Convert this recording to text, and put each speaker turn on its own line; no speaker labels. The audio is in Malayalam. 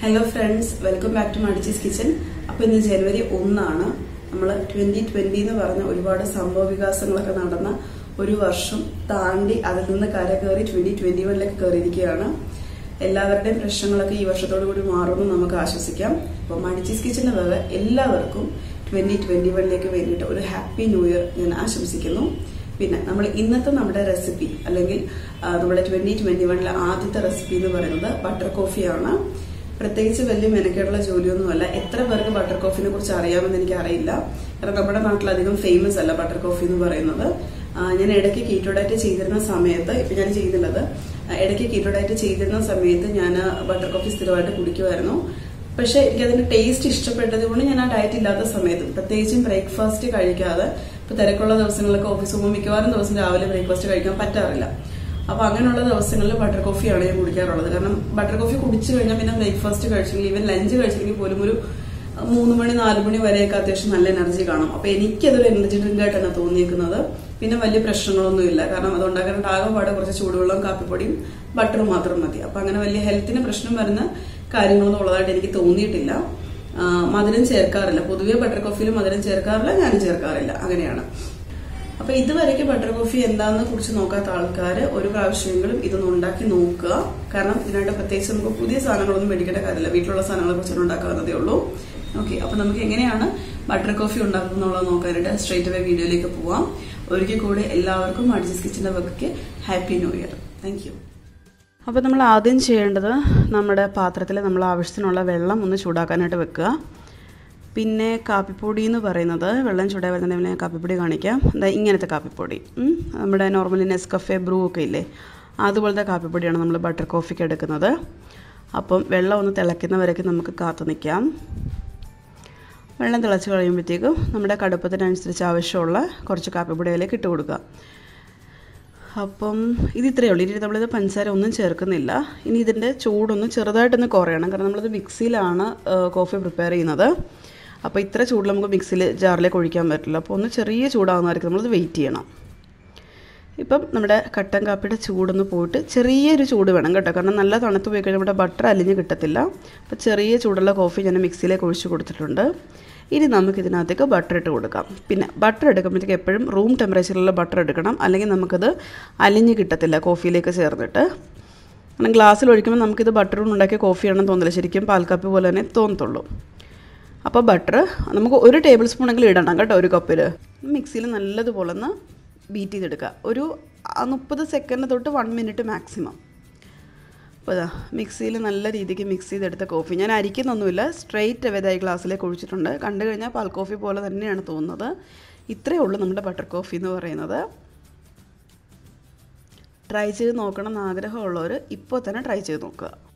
Hello friends welcome back to മടിച്ചീസ് കിച്ചൻ അപ്പൊ ഇന്ന് ജനുവരി ഒന്നാണ് നമ്മൾ ട്വന്റി ട്വന്റി എന്ന് പറഞ്ഞ ഒരുപാട് സംഭവ വികാസങ്ങളൊക്കെ നടന്ന ഒരു വർഷം താണ്ടി അതിൽ നിന്ന് കരകയറി ട്വന്റി ട്വന്റി വണ്ണിലേക്ക് കയറിയിരിക്കുകയാണ് എല്ലാവരുടെയും പ്രശ്നങ്ങളൊക്കെ ഈ വർഷത്തോടു കൂടി മാറുമെന്ന് നമുക്ക് ആശ്വസിക്കാം അപ്പോൾ മടിച്ചീസ് കിച്ചന്റെ വക എല്ലാവർക്കും ട്വന്റി ട്വന്റി വണ്ണിലേക്ക് വേണ്ടിയിട്ട് ഒരു ഹാപ്പി ന്യൂ ഇയർ ഞാൻ ആശംസിക്കുന്നു പിന്നെ നമ്മൾ ഇന്നത്തെ നമ്മുടെ റെസിപ്പി അല്ലെങ്കിൽ ആ, നമ്മുടെ ട്വന്റി ട്വന്റി വണ്ണിലെ ആദ്യത്തെ റെസിപ്പി എന്ന് പറയുന്നത് ബട്ടർ കോഫിയാണ് പ്രത്യേകിച്ച് വലിയ മെനക്കേടുള്ള ജോലിയൊന്നുമല്ല എത്ര പേർക്ക് ബട്ടർ കോഫിനെ കുറിച്ച് അറിയാമെന്ന് എനിക്ക് അറിയില്ല കാരണം നമ്മുടെ നാട്ടിൽ അധികം ഫേമസ് അല്ല ബട്ടർ കോഫി എന്ന് പറയുന്നത് ആ, ഞാൻ ഇടയ്ക്ക് കീറ്റോ ഡയറ്റ് ചെയ്തിരുന്ന സമയത്ത് ഇപ്പൊ ഞാൻ ചെയ്യുന്നുള്ളത് ആ, ഇടയ്ക്ക് കീറ്റോ ഡയറ്റ് ചെയ്തിരുന്ന സമയത്ത് ഞാൻ ബട്ടർ കോഫി സ്ഥിരമായിട്ട് കുടിക്കുമായിരുന്നു പക്ഷെ എനിക്ക് അതിന്റെ ടേസ്റ്റ് ഇഷ്ടപ്പെട്ടത് കൊണ്ട് ഞാൻ ആ ഡയറ്റ് ഇല്ലാത്ത സമയത്തും പ്രത്യേകിച്ചും ബ്രേക്ക്ഫാസ്റ്റ് കഴിക്കാതെ ഇപ്പൊ തിരക്കുള്ള ദിവസങ്ങളിലൊക്കെ ഓഫീസ് പോകുമ്പോൾ മിക്കവാറും ദിവസം രാവിലെ ബ്രേക്ക്ഫാസ്റ്റ് കഴിക്കാൻ പറ്റാറില്ല അപ്പൊ അങ്ങനെയുള്ള ദിവസങ്ങളിൽ ബട്ടർ കോഫിയാണ് ഞാൻ കുടിക്കാറുള്ളത് കാരണം ബട്ടർ കോഫി കുടിച്ചു കഴിഞ്ഞാൽ പിന്നെ ബ്രേക്ക്ഫാസ്റ്റ് കഴിച്ചില്ലെങ്കിൽ ഈവൻ ലഞ്ച് കഴിച്ചില്ലെങ്കിൽ പോലും ഒരു മൂന്ന് മണി നാല് മണി വരെയൊക്കെ അത്യാവശ്യം നല്ല എനർജി കാണും അപ്പൊ എനിക്കതൊരു എനർജി ഡ്രിങ്ക് ആയിട്ടാണ് തോന്നിയേക്കുന്നത് പിന്നെ വലിയ പ്രശ്നങ്ങളൊന്നും ഇല്ല കാരണം അത് ഉണ്ടാക്കാനായിട്ട് ആകെപ്പാടെ കുറച്ച് ചൂടുവെള്ളം കാപ്പിപ്പൊടിയും ബട്ടറും മാത്രം മതി അപ്പൊ അങ്ങനെ വലിയ ഹെൽത്തിന് പ്രശ്നം വരുന്ന കാര്യങ്ങളൊന്നും ഉള്ളതായിട്ട് എനിക്ക് തോന്നിയിട്ടില്ല ആ, മധുരം ചേർക്കാറില്ല പൊതുവെ ബട്ടർ കോഫിയിൽ മധുരം ചേർക്കാറില്ല ഞാൻ ചേർക്കാറില്ല അങ്ങനെയാണ് അപ്പൊ ഇതുവരെയ്ക്ക് ബട്ടർ കോഫി എന്താണെന്ന് കുറിച്ച് നോക്കാത്ത ആൾക്കാർ ഒരു പ്രാവശ്യമെങ്കിലും ഇതൊന്ന് ഉണ്ടാക്കി നോക്കുക കാരണം ഇതിനായിട്ട് പ്രത്യേകിച്ച് നമുക്ക് പുതിയ സാധനങ്ങളൊന്നും മേടിക്കേണ്ട കാര്യമില്ല വീട്ടിലുള്ള സാധനങ്ങളെ കുറിച്ച് ഉണ്ടാക്കാവുന്നതേ ഉള്ളൂ ഓക്കെ അപ്പൊ നമുക്ക് എങ്ങനെയാണ് ബട്ടർ കോഫി ഉണ്ടാക്കുന്നുള്ളത് നോക്കാനായിട്ട് സ്ട്രേറ്റ് അവേ വീഡിയോയിലേക്ക് പോവാം ഒരിക്കൽ കൂടി എല്ലാവർക്കും അഡ്ജസ് കിച്ചന്റെ വകയ്ക്ക് happy new year thank you അപ്പോൾ നമ്മൾ ആദ്യം ചെയ്യേണ്ടത് നമ്മുടെ പാത്രത്തിൽ നമ്മൾ ആവശ്യത്തിനുള്ള വെള്ളം ഒന്ന് ചൂടാക്കാനായിട്ട് വെക്കുക പിന്നെ കാപ്പിപ്പൊടി എന്ന് പറയുന്നത് വെള്ളം ചൂടായി വരുന്ന ടൈമിൽ ഞാൻ കാപ്പിപ്പൊടി കാണിക്കാം എന്താ ഇങ്ങനത്തെ കാപ്പിപ്പൊടി ഉം. നമ്മുടെ നോർമലി നെസ്കഫെ ബ്രൂ ഒക്കെ ഇല്ലേ അതുപോലത്തെ കാപ്പിപ്പൊടിയാണ് നമ്മൾ ബട്ടർ കോഫിക്ക് എടുക്കുന്നത് അപ്പം വെള്ളം ഒന്ന് തിളയ്ക്കുന്നവരേക്ക് നമുക്ക് കാത്തു നിൽക്കാം വെള്ളം തിളച്ച് കഴിയുമ്പോഴത്തേക്കും നമ്മുടെ കടുപ്പത്തിനനുസരിച്ച് ആവശ്യമുള്ള കുറച്ച് കാപ്പിപ്പൊടി അതിലേക്ക് ഇട്ട് കൊടുക്കുക അപ്പം ഇത് ഇത്രയേ ഉള്ളൂ ഇനി നമ്മളിത് പഞ്ചസാര ഒന്നും ചേർക്കുന്നില്ല ഇനി ഇതിൻ്റെ ചൂടൊന്ന് ചെറുതായിട്ടൊന്ന് കുറയണം കാരണം നമ്മളിത് മിക്സിയിലാണ് ആ, കോഫി പ്രിപ്പയർ ചെയ്യുന്നത് അപ്പോൾ ഇത്ര ചൂടിൽ നമുക്ക് മിക്സിയിൽ ജാറിലേക്ക് ഒഴിക്കാൻ പറ്റില്ല അപ്പോൾ ഒന്ന് ചെറിയ ചൂടാകുന്നവർക്ക് നമ്മളത് വെയിറ്റ് ചെയ്യണം ഇപ്പം നമ്മുടെ കട്ടൻ കാപ്പിയുടെ ചൂടൊന്ന് പോയിട്ട് ചെറിയൊരു ചൂട് വേണം കേട്ടോ കാരണം നല്ല തണുത്ത് പോയി കഴിഞ്ഞാൽ നമ്മുടെ ബട്ടർ അലിഞ്ഞ് കിട്ടത്തില്ല അപ്പോൾ ചെറിയ ചൂടുള്ള കോഫി ഞാൻ മിക്സിയിലേക്ക് ഒഴിച്ച് കൊടുത്തിട്ടുണ്ട് ഇനി നമുക്ക് ഇതിനകത്തേക്ക് ബട്ടർ ഇട്ട് കൊടുക്കാം പിന്നെ ബട്ടർ എടുക്കുമ്പോഴത്തേക്ക് എപ്പോഴും റൂം ടെമ്പറേച്ചറിലുള്ള ബട്ടർ എടുക്കണം അല്ലെങ്കിൽ നമുക്കത് അലിഞ്ഞ് കിട്ടത്തില്ല കോഫിയിലേക്ക് ചേർന്നിട്ട് കാരണം ഗ്ലാസ്സിൽ ഒഴിക്കുമ്പോൾ നമുക്കിത് ബട്ടർ കൊണ്ട് ഉണ്ടാക്കിയ കോഫിയാണെന്ന് തോന്നില്ല ശരിക്കും പാൽ കാപ്പി പോലെ തന്നെ തോന്നത്തുള്ളൂ അപ്പോൾ ബട്ടർ നമുക്ക് ഒരു ടേബിൾ സ്പൂൺ എങ്കിലും ഇടണം കേട്ടോ ഒരു കപ്പിൽ മിക്സിയിൽ നല്ലതുപോലെ ഒന്ന് ബീറ്റ് ചെയ്തെടുക്കുക ഒരു മുപ്പത് സെക്കൻഡ് തൊട്ട് വൺ മിനിറ്റ് മാക്സിമം അപ്പോൾ ഇതാ മിക്സിയിൽ നല്ല രീതിക്ക് മിക്സ് ചെയ്തെടുത്ത കോഫി ഞാൻ അരിക്കുന്നൊന്നുമില്ല സ്ട്രെയിറ്റ് അവേ ഗ്ലാസ്സിലേക്ക് ഒഴിച്ചിട്ടുണ്ട് കണ്ടു കഴിഞ്ഞാൽ പാൽ കോഫി പോലെ തന്നെയാണ് തോന്നുന്നത് ഇത്രയേ ഉള്ളൂ നമ്മുടെ ബട്ടർ കോഫി എന്ന് പറയുന്നത് ട്രൈ ചെയ്ത് നോക്കണം എന്ന് ആഗ്രഹമുള്ളവർ ഇപ്പോൾ തന്നെ ട്രൈ ചെയ്ത് നോക്കുക